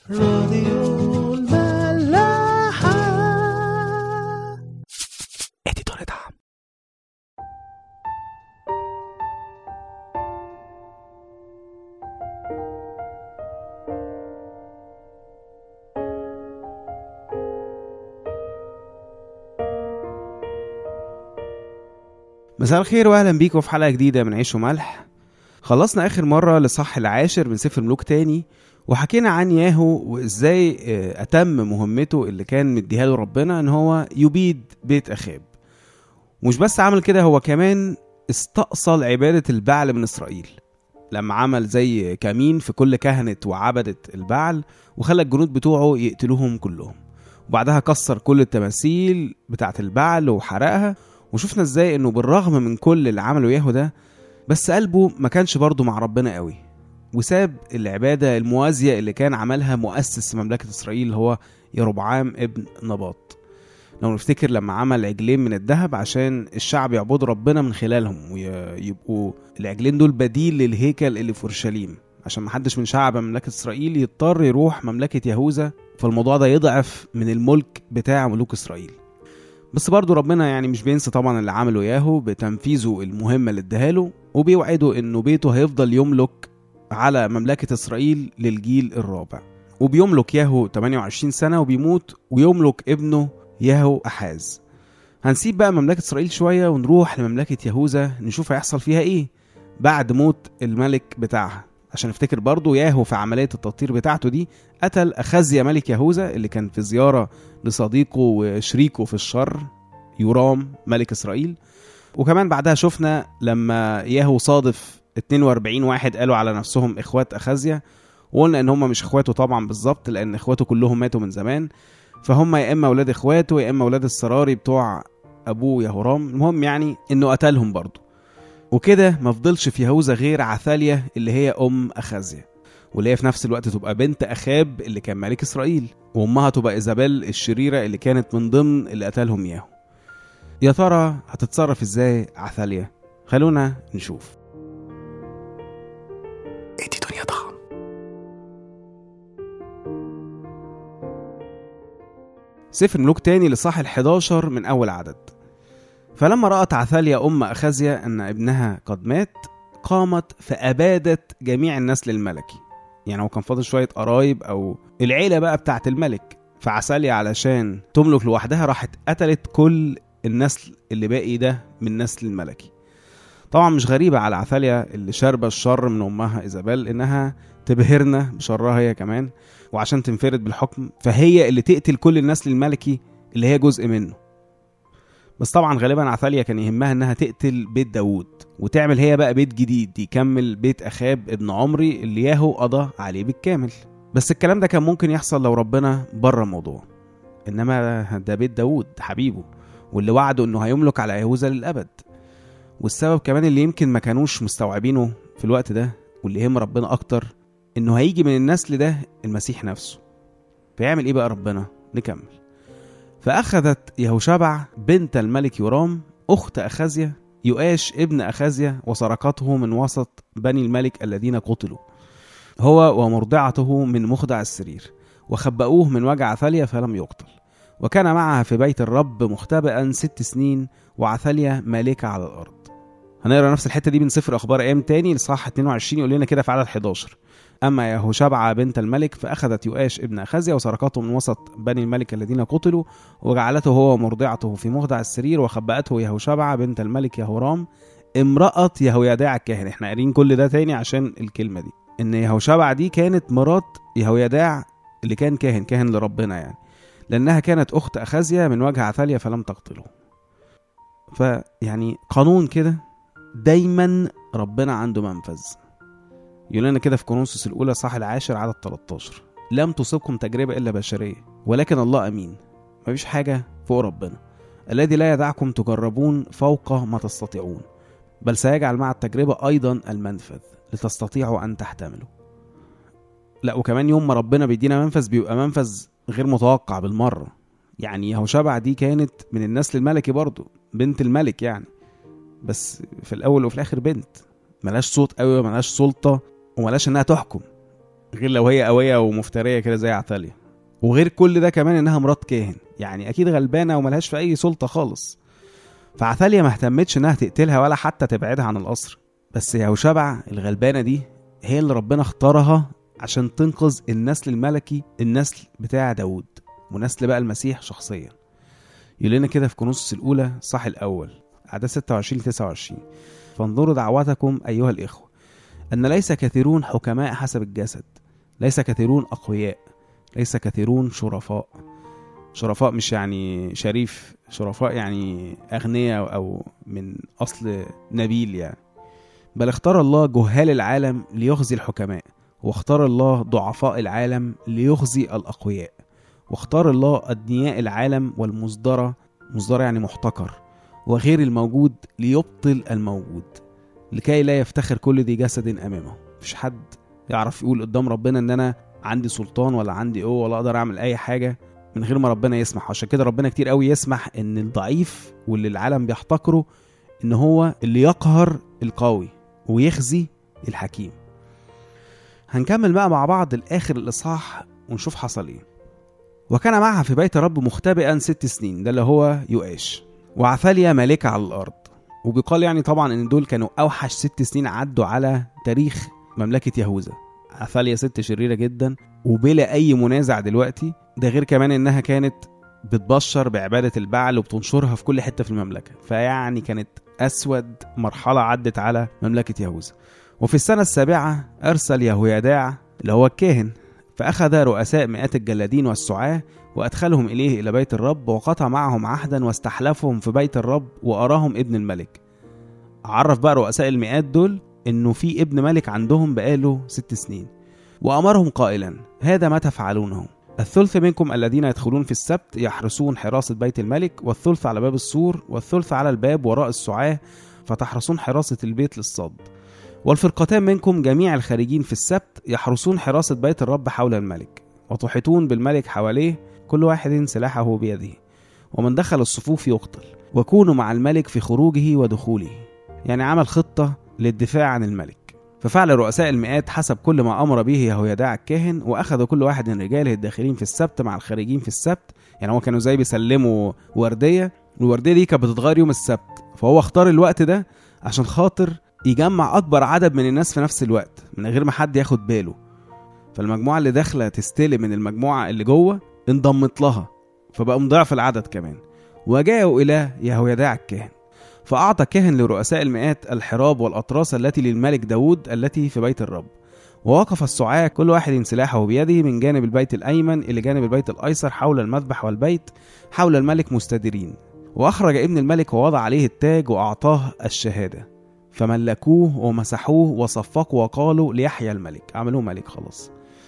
راديو الملاحة اديتور دعم مساء الخير واهلا بيكم في حلقه جديده من عيش وملح خلصنا اخر مره لصح العاشر من سفر ملوك تاني وحكينا عن ياهو وازاي آه، اتم مهمته اللي كان مديها له ربنا ان هو يبيد بيت اخاب ومش بس عمل كده هو كمان استأصل عبادة البعل من إسرائيل لما عمل زي كمين في كل كهنة وعبدة البعل وخلى الجنود بتوعه يقتلوهم كلهم وبعدها كسر كل التماثيل بتاعة البعل وحرقها وشفنا ازاي انه بالرغم من كل اللي عمله ياهو ده بس قلبه ما كانش برضه مع ربنا قوي وساب العبادة الموازية اللي كان عملها مؤسس مملكة إسرائيل اللي هو يربعام ابن نباط لو نفتكر لما عمل عجلين من الذهب عشان الشعب يعبدوا ربنا من خلالهم ويبقوا العجلين دول بديل للهيكل اللي في اورشليم عشان محدش من شعب مملكة إسرائيل يضطر يروح مملكة يهوذا فالموضوع ده يضعف من الملك بتاع ملوك إسرائيل بس برضو ربنا يعني مش بينسى طبعا اللي عمله ياهو بتنفيذه المهمة اللي اداهاله وبيوعده انه بيته هيفضل يملك على مملكة إسرائيل للجيل الرابع وبيملك ياهو 28 سنة وبيموت ويملك ابنه ياهو أحاز هنسيب بقى مملكة إسرائيل شوية ونروح لمملكة يهوذا نشوف هيحصل فيها إيه بعد موت الملك بتاعها عشان نفتكر برضو ياهو في عملية التطهير بتاعته دي قتل أخزيا ملك يهوذا اللي كان في زيارة لصديقه وشريكه في الشر يورام ملك إسرائيل وكمان بعدها شفنا لما ياهو صادف 42 واحد قالوا على نفسهم إخوات أخزيا وقلنا إن هم مش إخواته طبعا بالظبط لأن إخواته كلهم ماتوا من زمان فهم يا اما اولاد اخواته يا اما اولاد السراري بتوع ابوه يهورام المهم يعني انه قتلهم برضه وكده ما فضلش في يهوذا غير عثاليا اللي هي ام اخازيا واللي هي في نفس الوقت تبقى بنت اخاب اللي كان ملك اسرائيل وامها تبقى ايزابيل الشريره اللي كانت من ضمن اللي قتلهم ياهو يا ترى هتتصرف ازاي عثاليا خلونا نشوف ادي دنيا طعم سفر ملوك تاني لصح ال11 من أول عدد فلما رأت عثاليا أم أخازيا أن ابنها قد مات قامت فأبادت جميع النسل الملكي يعني هو كان فاضل شوية قرايب أو العيلة بقى بتاعت الملك فعساليا علشان تملك لوحدها راحت قتلت كل النسل اللي باقي ده من النسل الملكي طبعا مش غريبة على عثاليا اللي شاربة الشر من أمها إيزابيل إنها تبهرنا بشرها هي كمان وعشان تنفرد بالحكم فهي اللي تقتل كل النسل الملكي اللي هي جزء منه بس طبعا غالبا عثاليا كان يهمها انها تقتل بيت داوود وتعمل هي بقى بيت جديد يكمل بيت اخاب ابن عمري اللي ياهو قضى عليه بالكامل بس الكلام ده كان ممكن يحصل لو ربنا بره الموضوع انما ده بيت داوود حبيبه واللي وعده انه هيملك على يهوذا للابد والسبب كمان اللي يمكن ما كانوش مستوعبينه في الوقت ده واللي يهم ربنا اكتر انه هيجي من النسل ده المسيح نفسه فيعمل ايه بقى ربنا نكمل فاخذت يهوشبع بنت الملك يورام اخت اخازيا يؤاش ابن اخازيا وسرقته من وسط بني الملك الذين قتلوا هو ومرضعته من مخدع السرير وخبأوه من وجع عثاليا فلم يقتل وكان معها في بيت الرب مختبئا ست سنين وعثاليا مالكة على الأرض هنقرا نفس الحته دي من سفر اخبار ايام تاني لصح 22 يقول لنا كده في عدد 11 اما يهوشبعة بنت الملك فاخذت يؤاش ابن اخازيا وسرقته من وسط بني الملك الذين قتلوا وجعلته هو ومرضعته في مخدع السرير وخبأته يهوشبعة بنت الملك يهورام امرأة يهويداع الكاهن احنا قارين كل ده تاني عشان الكلمة دي ان يهوشبعة دي كانت مرات يهويداع اللي كان كاهن كاهن لربنا يعني لانها كانت اخت اخازيا من وجه عثاليا فلم تقتله فيعني قانون كده دايما ربنا عنده منفذ يقول لنا كده في كورنثوس الاولى صح العاشر عدد 13 لم تصبكم تجربه الا بشريه ولكن الله امين مفيش حاجه فوق ربنا الذي لا يدعكم تجربون فوق ما تستطيعون بل سيجعل مع التجربه ايضا المنفذ لتستطيعوا ان تحتملوا لا وكمان يوم ما ربنا بيدينا منفذ بيبقى منفذ غير متوقع بالمره يعني يهوشبع دي كانت من النسل الملكي برضو بنت الملك يعني بس في الاول وفي الاخر بنت ملهاش صوت قوي وملهاش سلطه وملهاش انها تحكم غير لو هي قويه ومفتريه كده زي عتاليا وغير كل ده كمان انها مرات كاهن يعني اكيد غلبانه وملهاش في اي سلطه خالص فعتاليا ما اهتمتش انها تقتلها ولا حتى تبعدها عن القصر بس يهوشبع الغلبانه دي هي اللي ربنا اختارها عشان تنقذ النسل الملكي النسل بتاع داود ونسل بقى المسيح شخصيا يقول لنا كده في كونوسوس الاولى صح الاول اعداد 26 ل 29 فانظروا دعوتكم ايها الاخوه ان ليس كثيرون حكماء حسب الجسد ليس كثيرون اقوياء ليس كثيرون شرفاء شرفاء مش يعني شريف شرفاء يعني اغنياء او من اصل نبيل يعني بل اختار الله جهال العالم ليخزي الحكماء واختار الله ضعفاء العالم ليخزي الاقوياء واختار الله ادنياء العالم والمصدرة مصدرة يعني محتقر وغير الموجود ليبطل الموجود لكي لا يفتخر كل ذي جسد امامه مفيش حد يعرف يقول قدام ربنا ان انا عندي سلطان ولا عندي قوه ولا اقدر اعمل اي حاجه من غير ما ربنا يسمح عشان كده ربنا كتير قوي يسمح ان الضعيف واللي العالم بيحتقره ان هو اللي يقهر القوي ويخزي الحكيم هنكمل بقى مع بعض الاخر الاصحاح ونشوف حصل ايه وكان معها في بيت الرب مختبئا ست سنين ده اللي هو يؤاش وعثاليا مالكة على الأرض وبيقال يعني طبعا إن دول كانوا أوحش ست سنين عدوا على تاريخ مملكة يهوذا عثاليا ست شريرة جدا وبلا أي منازع دلوقتي ده غير كمان إنها كانت بتبشر بعبادة البعل وبتنشرها في كل حتة في المملكة فيعني كانت أسود مرحلة عدت على مملكة يهوذا وفي السنة السابعة أرسل يهويداع اللي هو الكاهن فأخذ رؤساء مئات الجلادين والسعاة وأدخلهم إليه إلى بيت الرب وقطع معهم عهدا واستحلفهم في بيت الرب وأراهم ابن الملك عرف بقى رؤساء المئات دول إنه في ابن ملك عندهم بقاله ست سنين وأمرهم قائلا هذا ما تفعلونه الثلث منكم الذين يدخلون في السبت يحرسون حراسة بيت الملك والثلث على باب السور والثلث على الباب وراء السعاة فتحرسون حراسة البيت للصد والفرقتان منكم جميع الخارجين في السبت يحرسون حراسة بيت الرب حول الملك وتحيطون بالملك حواليه كل واحد سلاحه بيده ومن دخل الصفوف يقتل وكونوا مع الملك في خروجه ودخوله يعني عمل خطة للدفاع عن الملك ففعل رؤساء المئات حسب كل ما أمر به يهويداع الكاهن وأخذ كل واحد من رجاله الداخلين في السبت مع الخارجين في السبت يعني هو كانوا زي بيسلموا وردية والوردية دي كانت بتتغير يوم السبت فهو اختار الوقت ده عشان خاطر يجمع اكبر عدد من الناس في نفس الوقت من غير ما حد ياخد باله فالمجموعه اللي داخله تستلم من المجموعه اللي جوه انضمت لها فبقوا مضاعف العدد كمان وجاءوا الى يهويداع الكاهن فاعطى كاهن لرؤساء المئات الحراب والاطراس التي للملك داود التي في بيت الرب ووقف السعاة كل واحد سلاحه بيده من جانب البيت الأيمن إلى جانب البيت الأيسر حول المذبح والبيت حول الملك مستديرين وأخرج ابن الملك ووضع عليه التاج وأعطاه الشهادة فملكوه ومسحوه وصفقوا وقالوا ليحيى الملك عملوه ملك خلاص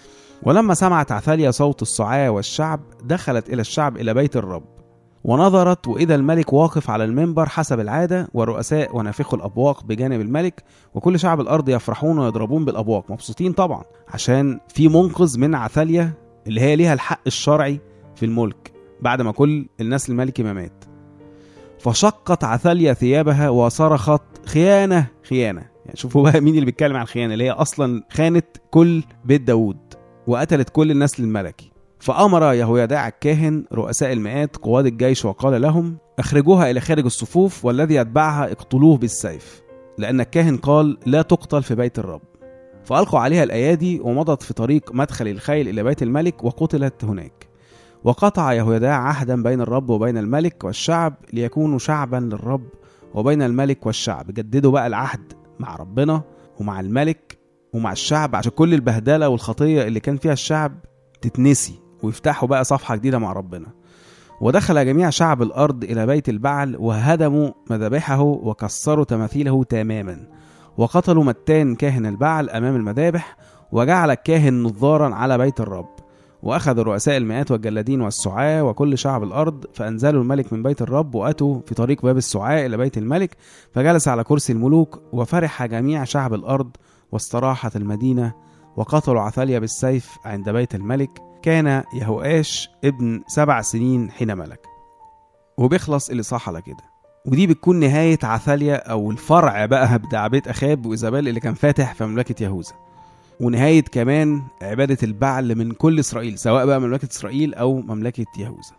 ولما سمعت عثاليا صوت السعاة والشعب دخلت إلى الشعب إلى بيت الرب ونظرت وإذا الملك واقف على المنبر حسب العادة والرؤساء ونافخوا الأبواق بجانب الملك وكل شعب الأرض يفرحون ويضربون بالأبواق مبسوطين طبعا عشان في منقذ من عثاليا اللي هي ليها الحق الشرعي في الملك بعد ما كل الناس الملكي ما مات فشقت عثاليا ثيابها وصرخت خيانة خيانة يعني شوفوا بقى مين اللي بيتكلم عن الخيانة اللي هي أصلا خانت كل بيت داود وقتلت كل النسل الملكي فأمر يهويداع الكاهن رؤساء المئات قواد الجيش وقال لهم اخرجوها إلى خارج الصفوف والذي يتبعها اقتلوه بالسيف لأن الكاهن قال لا تقتل في بيت الرب فألقوا عليها الأيادي ومضت في طريق مدخل الخيل إلى بيت الملك وقتلت هناك وقطع يهويداع عهدا بين الرب وبين الملك والشعب ليكونوا شعبا للرب وبين الملك والشعب جددوا بقى العهد مع ربنا ومع الملك ومع الشعب عشان كل البهدله والخطيه اللي كان فيها الشعب تتنسي ويفتحوا بقى صفحه جديده مع ربنا ودخل جميع شعب الارض الى بيت البعل وهدموا مذابحه وكسروا تماثيله تماما وقتلوا متان كاهن البعل امام المذابح وجعل الكاهن نظارا على بيت الرب واخذ رؤساء المئات والجلادين والسعاة وكل شعب الارض فانزلوا الملك من بيت الرب واتوا في طريق باب السعاة الى بيت الملك فجلس على كرسي الملوك وفرح جميع شعب الارض واستراحت المدينه وقتلوا عثاليا بالسيف عند بيت الملك كان يهوآش ابن سبع سنين حين ملك وبيخلص الإصحاح على كده ودي بتكون نهاية عثاليا أو الفرع بقى بتاع بيت أخاب وإيزابيل اللي كان فاتح في مملكة يهوذا ونهاية كمان عبادة البعل من كل إسرائيل سواء بقى مملكة إسرائيل أو مملكة يهوذا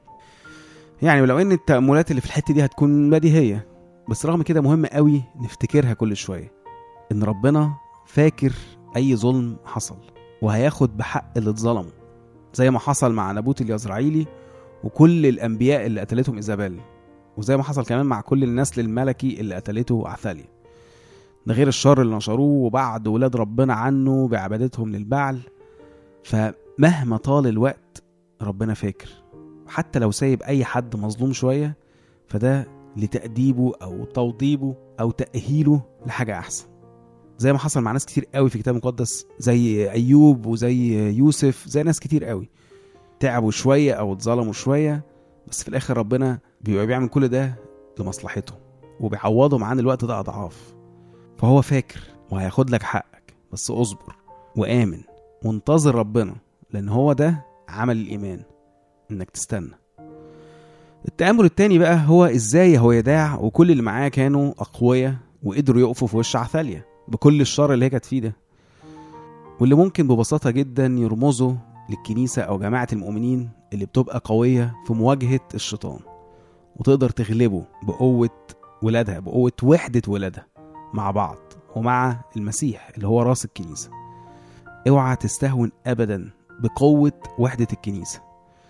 يعني ولو ان التأملات اللي في الحتة دي هتكون بديهية بس رغم كده مهم قوي نفتكرها كل شوية ان ربنا فاكر اي ظلم حصل وهياخد بحق اللي اتظلموا زي ما حصل مع نبوت اليزرعيلي وكل الانبياء اللي قتلتهم ايزابيل وزي ما حصل كمان مع كل النسل الملكي اللي قتلته عثاليا ده غير الشر اللي نشروه وبعد ولاد ربنا عنه بعبادتهم للبعل فمهما طال الوقت ربنا فاكر حتى لو سايب اي حد مظلوم شويه فده لتأديبه او توضيبه او تأهيله لحاجه احسن زي ما حصل مع ناس كتير قوي في الكتاب المقدس زي ايوب وزي يوسف زي ناس كتير قوي تعبوا شويه او اتظلموا شويه بس في الاخر ربنا بيبقى بيعمل كل ده لمصلحتهم وبيعوضهم عن الوقت ده اضعاف فهو فاكر وهياخد لك حقك بس اصبر وامن وانتظر ربنا لان هو ده عمل الايمان انك تستنى التأمل التاني بقى هو ازاي يهويداع وكل اللي معاه كانوا اقوياء وقدروا يقفوا في وش عثاليا بكل الشر اللي هي كانت فيه ده واللي ممكن ببساطة جدا يرمزوا للكنيسة أو جماعة المؤمنين اللي بتبقى قوية في مواجهة الشيطان وتقدر تغلبه بقوة ولادها بقوة وحدة ولادها مع بعض ومع المسيح اللي هو راس الكنيسة اوعى تستهون أبدا بقوة وحدة الكنيسة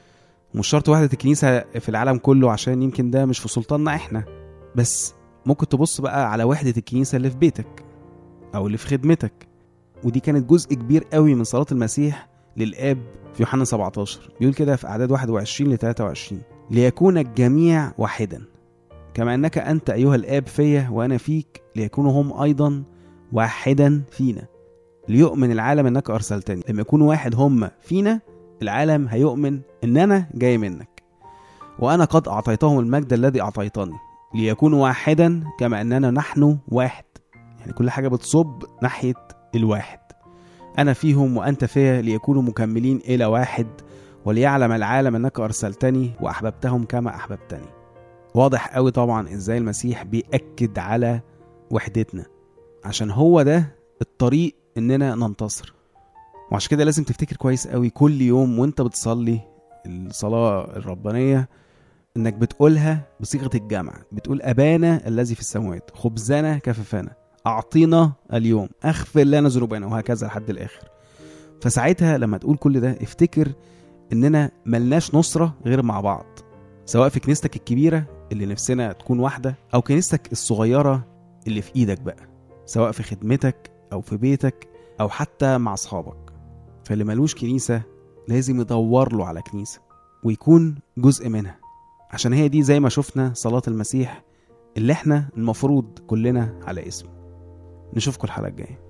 مش شرط وحدة الكنيسة في العالم كله عشان يمكن ده مش في سلطاننا احنا بس ممكن تبص بقى على وحدة الكنيسة اللي في بيتك أو اللي في خدمتك ودي كانت جزء كبير قوي من صلاة المسيح للآب في يوحنا 17 بيقول كده في أعداد 21 ل 23 ليكون الجميع واحدا كما أنك أنت أيها الآب فيا وأنا فيك ليكونوا هم أيضا واحدا فينا ليؤمن العالم أنك أرسلتني لما يكونوا واحد هم فينا العالم هيؤمن ان انا جاي منك وانا قد اعطيتهم المجد الذي اعطيتني ليكونوا واحدا كما اننا نحن واحد يعني كل حاجه بتصب ناحيه الواحد انا فيهم وانت فيا ليكونوا مكملين الى واحد وليعلم العالم انك ارسلتني واحببتهم كما احببتني واضح قوي طبعا ازاي المسيح بيأكد على وحدتنا عشان هو ده الطريق اننا ننتصر وعشان كده لازم تفتكر كويس قوي كل يوم وانت بتصلي الصلاة الربانية انك بتقولها بصيغة الجمع بتقول ابانا الذي في السماوات خبزنا كففنا اعطينا اليوم اغفر لنا ذنوبنا وهكذا لحد الاخر فساعتها لما تقول كل ده افتكر اننا ملناش نصرة غير مع بعض سواء في كنيستك الكبيرة اللي نفسنا تكون واحدة او كنيستك الصغيرة اللي في ايدك بقى سواء في خدمتك او في بيتك او حتى مع اصحابك فاللي ملوش كنيسة لازم يدور له على كنيسة ويكون جزء منها عشان هي دي زي ما شفنا صلاة المسيح اللي احنا المفروض كلنا على اسمه نشوفكم الحلقة الجاية